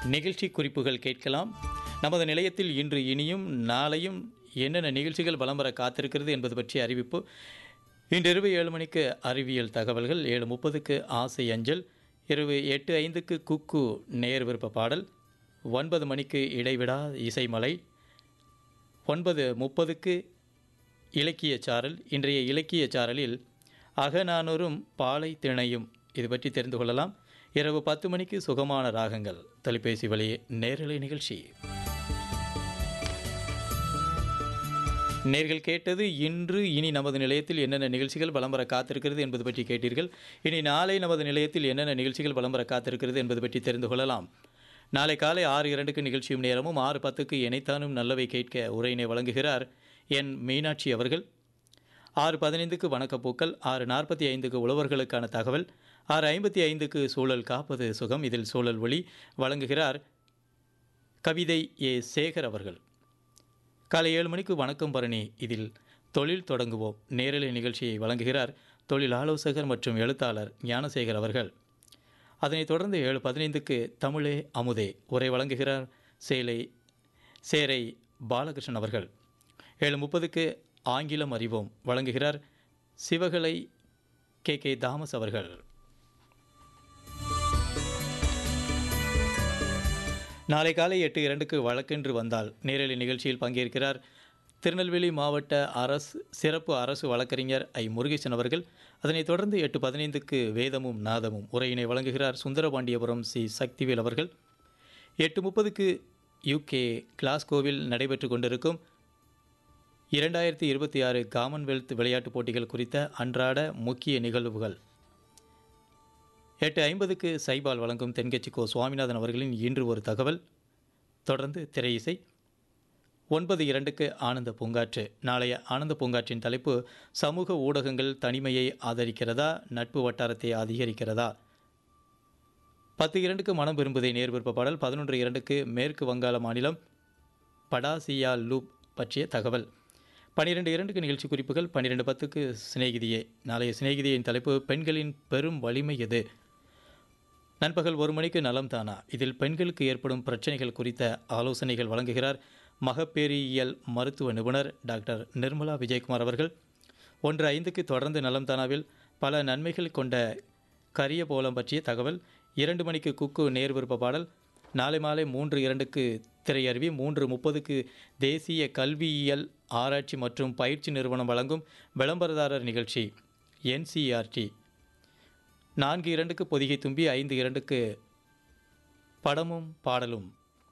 நிகழ்ச்சி குறிப்புகள் கேட்கலாம் நமது நிலையத்தில் இன்று இனியும் நாளையும் என்னென்ன நிகழ்ச்சிகள் வலம் வர காத்திருக்கிறது என்பது பற்றிய அறிவிப்பு இன்றிரவு ஏழு மணிக்கு அறிவியல் தகவல்கள் ஏழு முப்பதுக்கு ஆசை அஞ்சல் இரவு எட்டு ஐந்துக்கு குக்கு நேர் விருப்ப பாடல் ஒன்பது மணிக்கு இடைவிடா இசைமலை ஒன்பது முப்பதுக்கு இலக்கிய சாரல் இன்றைய இலக்கிய சாரலில் அகநானூரும் பாலை திணையும் இது பற்றி தெரிந்து கொள்ளலாம் இரவு பத்து மணிக்கு சுகமான ராகங்கள் தொலைபேசி வழி நேரலை நிகழ்ச்சி நேர்கள் கேட்டது இன்று இனி நமது நிலையத்தில் என்னென்ன நிகழ்ச்சிகள் வலம் வர காத்திருக்கிறது என்பது பற்றி கேட்டீர்கள் இனி நாளை நமது நிலையத்தில் என்னென்ன நிகழ்ச்சிகள் வலம் வர காத்திருக்கிறது என்பது பற்றி தெரிந்து கொள்ளலாம் நாளை காலை ஆறு இரண்டுக்கு நிகழ்ச்சியும் நேரமும் ஆறு பத்துக்கு இணைத்தானும் நல்லவை கேட்க உரையினை வழங்குகிறார் என் மீனாட்சி அவர்கள் ஆறு பதினைந்துக்கு வணக்கப்பூக்கள் ஆறு நாற்பத்தி ஐந்துக்கு உழவர்களுக்கான தகவல் ஆறு ஐம்பத்தி ஐந்துக்கு சூழல் காப்பது சுகம் இதில் சூழல் ஒளி வழங்குகிறார் கவிதை ஏ சேகர் அவர்கள் காலை ஏழு மணிக்கு வணக்கம் பரணி இதில் தொழில் தொடங்குவோம் நேரலை நிகழ்ச்சியை வழங்குகிறார் தொழில் ஆலோசகர் மற்றும் எழுத்தாளர் ஞானசேகர் அவர்கள் அதனைத் தொடர்ந்து ஏழு பதினைந்துக்கு தமிழே அமுதே உரை வழங்குகிறார் சேலை சேரை பாலகிருஷ்ணன் அவர்கள் ஏழு முப்பதுக்கு ஆங்கிலம் அறிவோம் வழங்குகிறார் சிவகலை கே கே தாமஸ் அவர்கள் நாளை காலை எட்டு இரண்டுக்கு வழக்கென்று வந்தால் நேரலை நிகழ்ச்சியில் பங்கேற்கிறார் திருநெல்வேலி மாவட்ட அரசு சிறப்பு அரசு வழக்கறிஞர் ஐ முருகேசன் அவர்கள் அதனைத் தொடர்ந்து எட்டு பதினைந்துக்கு வேதமும் நாதமும் உரையினை வழங்குகிறார் சுந்தரபாண்டியபுரம் சி சக்திவேல் அவர்கள் எட்டு முப்பதுக்கு யூகே கிளாஸ்கோவில் நடைபெற்று கொண்டிருக்கும் இரண்டாயிரத்தி இருபத்தி ஆறு காமன்வெல்த் விளையாட்டுப் போட்டிகள் குறித்த அன்றாட முக்கிய நிகழ்வுகள் எட்டு ஐம்பதுக்கு சைபால் வழங்கும் தென்கட்சி கோ சுவாமிநாதன் அவர்களின் இன்று ஒரு தகவல் தொடர்ந்து திரையிசை ஒன்பது இரண்டுக்கு ஆனந்த பூங்காற்று நாளைய ஆனந்த பூங்காற்றின் தலைப்பு சமூக ஊடகங்கள் தனிமையை ஆதரிக்கிறதா நட்பு வட்டாரத்தை அதிகரிக்கிறதா பத்து இரண்டுக்கு மனம் விரும்புதை நேர் விருப்ப பாடல் பதினொன்று இரண்டுக்கு மேற்கு வங்காள மாநிலம் படாசியா லூப் பற்றிய தகவல் பன்னிரெண்டு இரண்டுக்கு நிகழ்ச்சி குறிப்புகள் பன்னிரெண்டு பத்துக்கு சிநேகிதியே நாளைய சிநேகிதியின் தலைப்பு பெண்களின் பெரும் வலிமை எது நண்பகல் ஒரு மணிக்கு நலம் தானா இதில் பெண்களுக்கு ஏற்படும் பிரச்சனைகள் குறித்த ஆலோசனைகள் வழங்குகிறார் மகப்பேறியியல் மருத்துவ நிபுணர் டாக்டர் நிர்மலா விஜயகுமார் அவர்கள் ஒன்று ஐந்துக்கு தொடர்ந்து நலம் தானாவில் பல நன்மைகள் கொண்ட கரிய போலம் பற்றிய தகவல் இரண்டு மணிக்கு குக்கு நேர் விருப்ப பாடல் நாளை மாலை மூன்று இரண்டுக்கு திரையருவி மூன்று முப்பதுக்கு தேசிய கல்வியியல் ஆராய்ச்சி மற்றும் பயிற்சி நிறுவனம் வழங்கும் விளம்பரதாரர் நிகழ்ச்சி என்சிஆர்டி நான்கு இரண்டுக்கு பொதிகை தும்பி ஐந்து இரண்டுக்கு படமும் பாடலும்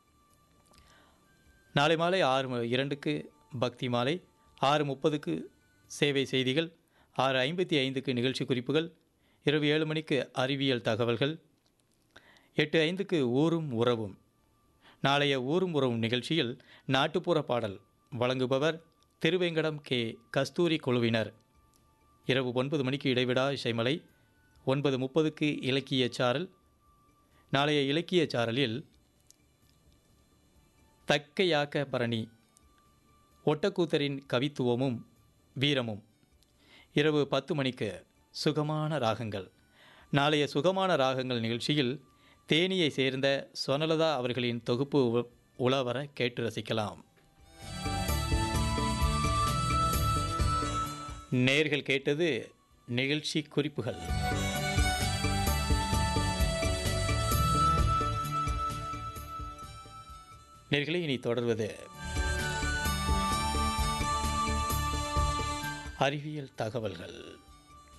நாளை மாலை ஆறு ம- இரண்டுக்கு பக்தி மாலை ஆறு முப்பதுக்கு சேவை செய்திகள் ஆறு ஐம்பத்தி ஐந்துக்கு நிகழ்ச்சி குறிப்புகள் இரவு ஏழு மணிக்கு அறிவியல் தகவல்கள் எட்டு ஐந்துக்கு ஊரும் உறவும் நாளைய ஊரும் உறவும் நிகழ்ச்சியில் நாட்டுப்புற பாடல் வழங்குபவர் திருவேங்கடம் கே கஸ்தூரி குழுவினர் இரவு ஒன்பது மணிக்கு இடைவிடா இசைமலை ஒன்பது முப்பதுக்கு இலக்கிய சாரல் நாளைய இலக்கிய சாரலில் தக்கையாக்க பரணி ஒட்டக்கூத்தரின் கவித்துவமும் வீரமும் இரவு பத்து மணிக்கு சுகமான ராகங்கள் நாளைய சுகமான ராகங்கள் நிகழ்ச்சியில் தேனியை சேர்ந்த சொனலதா அவர்களின் தொகுப்பு உ- உலவர கேட்டு ரசிக்கலாம் நேர்கள் கேட்டது நிகழ்ச்சி குறிப்புகள் நேர்களை இனி தொடர்வது அறிவியல் தகவல்கள்